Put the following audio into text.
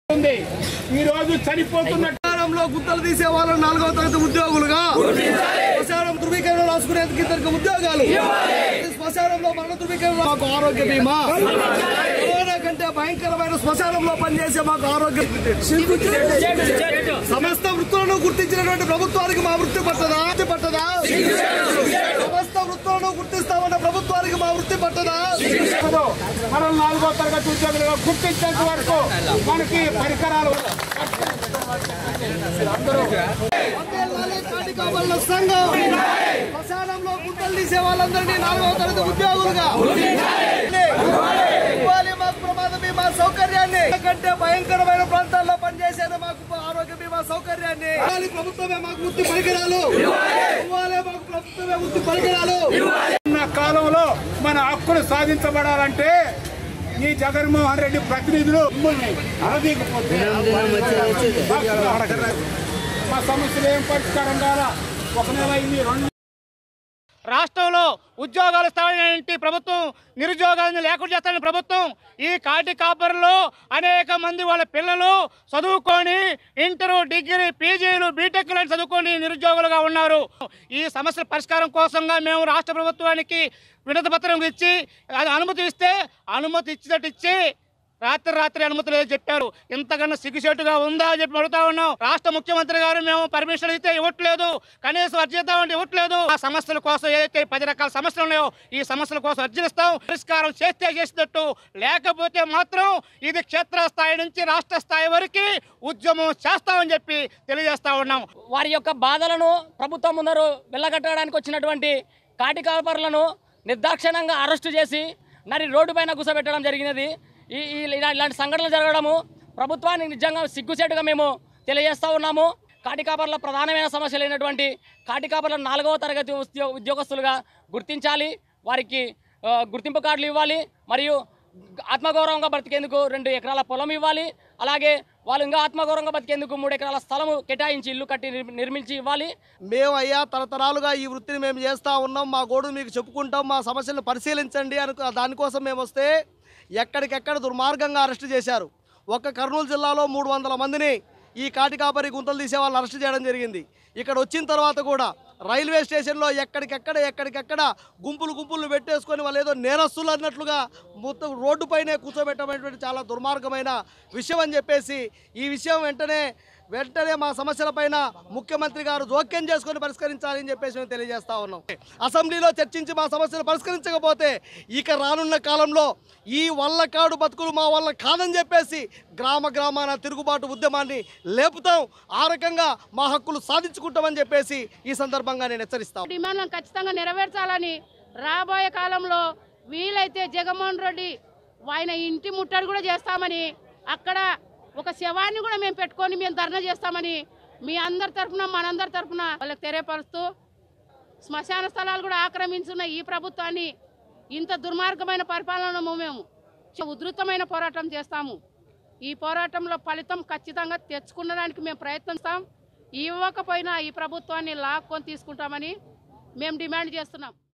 ఉంది ఈ రోజు చనిపోతున్న శ్మశానంలో గుంతలు తీసే వాళ్ళని నాలుగవ తరగతి ఉద్యోగులుగా శ్మశానం ధృవీకరణ రాసుకునేందుకు ఇద్దరికి ఉద్యోగాలు శ్మశానంలో మరణ ధృవీకరణ మాకు ఆరోగ్య బీమా కరోనా కంటే భయంకరమైన శ్మశానంలో పనిచేసే మాకు ఆరోగ్య సమస్త వృత్తులను గుర్తించినటువంటి ప్రభుత్వానికి మా వృత్తి పట్టదా వృత్తి పట్టదా సమస్త వృత్తులను గుర్తిస్తామన్న ప్రభుత్వానికి మా వృత్తి పట్టదా మనం నాలుగో తరగతి ఉద్యోగులుగా గుర్తించేంత వరకు మనకి పరికరాలు వందేళ్ళ కాటికాపల్ల సంఘం శ్మశానంలో గుంటలు తీసే వాళ్ళందరినీ నాలుగవ తరగతి ఉద్యోగులుగా ఇవ్వాలి మాకు ప్రమాద బీమా సౌకర్యాన్ని కంటే భయంకరమైన ప్రాంతాల్లో పనిచేసేది మాకు ఆరోగ్య బీమా సౌకర్యాన్ని ఇవ్వాలి ప్రభుత్వమే మాకు వృత్తి పరికరాలు ఇవ్వాలి మాకు ప్రభుత్వమే వృత్తి పరికరాలు ఉన్న కాలంలో మన హక్కులు సాధించబడాలంటే ఈ జగన్మోహన్ రెడ్డి ప్రతినిధులు మిమ్మల్ని అనదీకపోతే మా సమస్యలు ఏం పరిష్కారం కాలా ఒక నెల అయింది రెండు రాష్ట్రంలో ఉద్యోగాలు ఇస్తామని ప్రభుత్వం నిరుద్యోగాలను లేకుండా చేస్తామని ప్రభుత్వం ఈ కాటి కాపర్లో అనేక మంది వాళ్ళ పిల్లలు చదువుకొని ఇంటర్ డిగ్రీ పీజీలు బీటెక్లు అని చదువుకొని నిరుద్యోగులుగా ఉన్నారు ఈ సమస్యల పరిష్కారం కోసంగా మేము రాష్ట్ర ప్రభుత్వానికి వినతి పత్రం ఇచ్చి అది అనుమతి ఇస్తే అనుమతి ఇచ్చినట్టు ఇచ్చి రాత్రి రాత్రి అనుమతి లేదు చెప్పారు ఇంతకన్నా సిగ్గుచేటుగా ఉందా అని చెప్పి అడుగుతా ఉన్నాం రాష్ట్ర ముఖ్యమంత్రి గారు మేము పర్మిషన్ ఇస్తే ఇవ్వట్లేదు కనీసం అర్జిద్దామంటే ఇవ్వట్లేదు ఆ సమస్యల కోసం ఏదైతే పది రకాల సమస్యలు ఉన్నాయో ఈ సమస్యల కోసం అర్జీస్తాం పరిష్కారం చేస్తే చేసినట్టు లేకపోతే మాత్రం ఇది క్షేత్రస్థాయి నుంచి రాష్ట్ర స్థాయి వరకు ఉద్యమం చేస్తామని చెప్పి తెలియజేస్తా ఉన్నాం వారి యొక్క బాధలను ప్రభుత్వం ముందరు వెళ్ళగట్టడానికి వచ్చినటువంటి కాటి కాపర్లను నిర్దాక్షిణ్యంగా అరెస్టు చేసి నరి రోడ్డు పైన కూర్చోబెట్టడం జరిగినది ఈ ఈ ఇలా- ఇలాంటి సంఘటనలు జరగడము ప్రభుత్వానికి నిజంగా సిగ్గుచేటుగా మేము తెలియజేస్తూ ఉన్నాము కాటి కాపర్ల ప్రధానమైన సమస్యలు అయినటువంటి కాటి కాపర్ల నాలుగవ తరగతి ఉద్యో ఉద్యోగస్తులుగా గుర్తించాలి వారికి ఆ, గుర్తింపు కార్డులు ఇవ్వాలి మరియు ఆత్మగౌరవంగా బతికేందుకు రెండు ఎకరాల పొలం ఇవ్వాలి అలాగే వాళ్ళు ఇంకా ఆత్మగౌరవంగా బతికేందుకు మూడు ఎకరాల స్థలము కేటాయించి ఇల్లు కట్టి నిర్- నిర్మించి ఇవ్వాలి మేము అయ్యా తరతరాలుగా ఈ వృత్తిని మేము చేస్తూ ఉన్నాం మా గోడు మీకు చెప్పుకుంటాం మా సమస్యలను పరిశీలించండి అని దానికోసం మేము వస్తే ఎక్కడికెక్కడ దుర్మార్గంగా అరెస్ట్ చేశారు ఒక్క కర్నూలు జిల్లాలో మూడు వందల మందిని ఈ కాటికాపరి గుంతలు తీసే వాళ్ళు అరెస్ట్ చేయడం జరిగింది ఇక్కడ వచ్చిన తర్వాత కూడా రైల్వే స్టేషన్లో ఎక్కడికెక్కడ ఎక్కడికెక్కడ గుంపులు గుంపులు పెట్టేసుకొని వాళ్ళు ఏదో నేరస్తులు అన్నట్లుగా మొత్తం రోడ్డుపైనే కూర్చోబెట్టమైనటువంటి చాలా దుర్మార్గమైన విషయం అని చెప్పేసి ఈ విషయం వెంటనే వెంటనే మా సమస్యలపైన ముఖ్యమంత్రి గారు జోక్యం చేసుకొని పరిష్కరించాలని చెప్పేసి మేము తెలియజేస్తా ఉన్నాం అసెంబ్లీలో చర్చించి మా సమస్యలు పరిష్కరించకపోతే ఇక రానున్న కాలంలో ఈ వల్లకాడు బతుకులు మా వల్ల కాదని చెప్పేసి గ్రామ గ్రామాన తిరుగుబాటు ఉద్యమాన్ని లేపుతాం ఆ రకంగా మా హక్కులు సాధించుకుంటామని చెప్పేసి ఈ సందర్భంగా నేను హెచ్చరిస్తాను డిమాండ్లను ఖచ్చితంగా నెరవేర్చాలని రాబోయే కాలంలో వీలైతే జగన్మోహన్ రెడ్డి ఆయన ఇంటి ముట్టడి కూడా చేస్తామని అక్కడ ఒక శవాన్ని కూడా మేము పెట్టుకొని మేము ధర్నా చేస్తామని మీ అందరి తరఫున మనందరి తరఫున వాళ్ళకి తెలియపరుస్తూ శ్మశాన స్థలాలు కూడా ఆక్రమించున్న ఈ ప్రభుత్వాన్ని ఇంత దుర్మార్గమైన పరిపాలన మేము ఉధృతమైన పోరాటం చేస్తాము ఈ పోరాటంలో ఫలితం ఖచ్చితంగా తెచ్చుకునడానికి మేము ప్రయత్నిస్తాం ఇవ్వకపోయినా ఈ ప్రభుత్వాన్ని లాక్కొని తీసుకుంటామని మేము డిమాండ్ చేస్తున్నాం